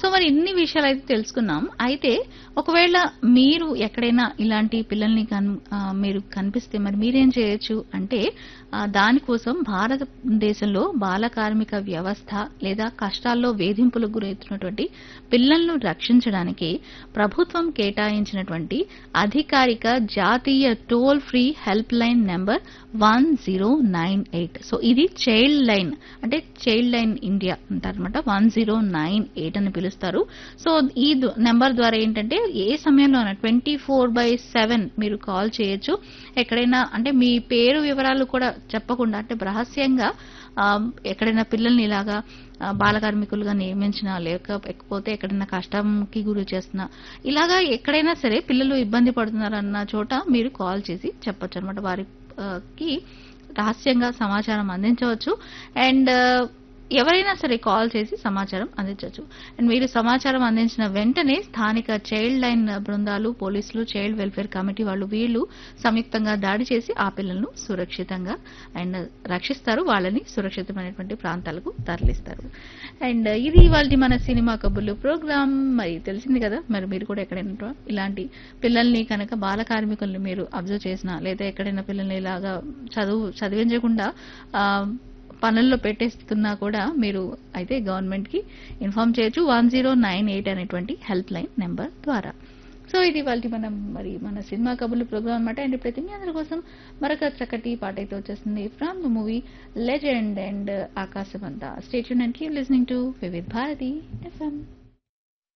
so మరి ఇన్ని విషయాలు అయితే తెలుసుకున్నాం అయితే ఒకవేళ మీరు ఎక్కడైనా ఇలాంటి పిల్లల్ని కన్ ఆ, మీరు కనిపిస్తే మరి మీరేం చేయొచ్చు అంటే ఆ, దానికోసం భారతదేశంలో బాల కార్మిక వ్యవస్థ లేదా కష్టాల్లో వేధింపులకు గురవుతున్నటువంటి పిల్లలను రక్షించడానికి ప్రభుత్వం కేటాయించినటువంటి అధికారిక జాతీయ toll free help line number one zero nine eight so ఇది చైల్డ్ లైన్ అంటే చైల్డ్ లైన్ ఇండియా అంటారనమాట వన్ జీరో నైన్ ఎయిట్ అని పిలుస్తారు సో ఈ దు- నెంబర్ ద్వారా ఏంటంటే ఏ సమయంలో ట్వంటీ ఫోర్ బై సెవెన్ మీరు కాల్ చేయొచ్చు ఎక్కడైనా అంటే మీ పేరు వివరాలు కూడా చెప్పకుండా అంటే రహస్యంగా ఆ, ఎక్కడైనా పిల్లల్ని ఇలాగా ఆ, బాల కార్మికులుగా నియమించినా లేకపోతే ఎక్కడైనా కష్టంకి గురి చేస్తున్నా ఇలాగా ఎక్కడైనా సరే పిల్లలు ఇబ్బంది పడుతున్నారన్న చోట మీరు కాల్ చేసి చెప్పొచ్చు అనమాట వారికి రహస్యంగా సమాచారం అందించవచ్చు అండ్ ఎవరైనా సరే కాల్ చేసి సమాచారం అందించవచ్చు అండ్ మీరు సమాచారం అందించిన వెంటనే స్థానిక చైల్డ్ లైన్ బృందాలు పోలీసులు చైల్డ్ వెల్ఫేర్ కమిటీ వాళ్ళు వీళ్ళు సంయుక్తంగా దాడి చేసి ఆ పిల్లలను సురక్షితంగా అండ్ రక్షిస్తారు వాళ్ళని సురక్షితమైనటువంటి ప్రాంతాలకు తరలిస్తారు అండ్ ఇది ఇవాళ మన సినిమా కబుర్లు ప్రోగ్రామ్ మరి తెలిసింది కదా మరి మీరు కూడా ఎక్కడైనా ఇలాంటి పిల్లల్ని కనుక బాల కార్మికుల్ని మీరు అబ్జర్వ్ చేసినా లేదా ఎక్కడైనా పిల్లల్ని ఇలాగా చదువు చదివించకుండా ఆ, పనుల్లో పెట్టేస్తున్నా కూడా మీరు అయితే గవర్నమెంట్ కి ఇన్ఫార్మ్ చేయొచ్చు వన్ జీరో నైన్ ఎయిట్ అనేటువంటి హెల్ప్ లైన్ నెంబర్ ద్వారా సో ఇది వాళ్ళకి మనం మరి మన సినిమా కబుర్లు ప్రోగ్రామ్ అనమాట అండ్ ప్రతి మీ అందరి కోసం మరొక చక్కటి పాట అయితే వచ్చేస్తుంది from the movie legend and ఆకాశమంతా stay tuned and keep listening to Vividh Bharati FM